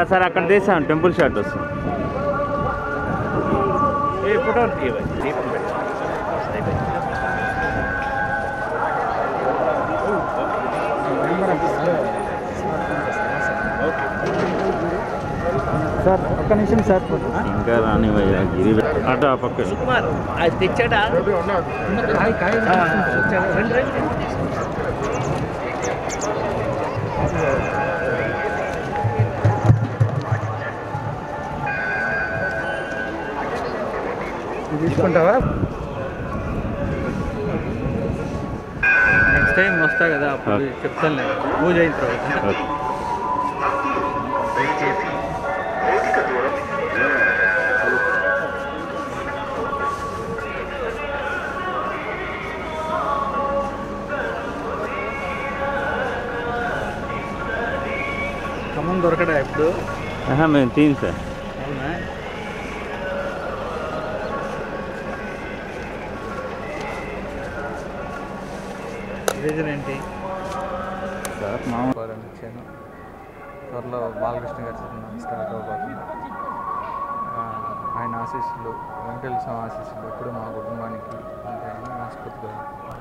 Sir అక్కడ తీసాం temple shot వస్తుంది ఏ ఫోటో దీపం పెట్టు. అయిపోయింది. సార్ ఒక్క నిమిషం సార్ ఇంకా రానివయ్యా గిరి అటు ఆ పక్క సుకుమార్ అది తెచ్చాడా కాయ కాయ ఆ, వచ్చాడు. రండి రండి తీసుకుంటావా నెక్స్ట్ టైం వస్తా కదా అప్పుడు ఓకే. చెప్తాను పూజ అయిన తర్వాత ఓకే. ఖమ్మం దొరకడా ఇప్పుడు ఆహా, మేము తీన్ సార్ అవునా రీజన్ ఏంటి సార్ మామూలు పోవాలని వచ్చాను త్వరలో బాలకృష్ణ గారి సినిమా స్టార్ట్ అవబోతుంది ఆ, ఆయన ఆశీస్సులు వెంకటేశ్వర స్వామి ఆశీస్సులు ఎప్పుడు మా కుటుంబానికి ఉంటాయని మనస్ఫూర్తిగా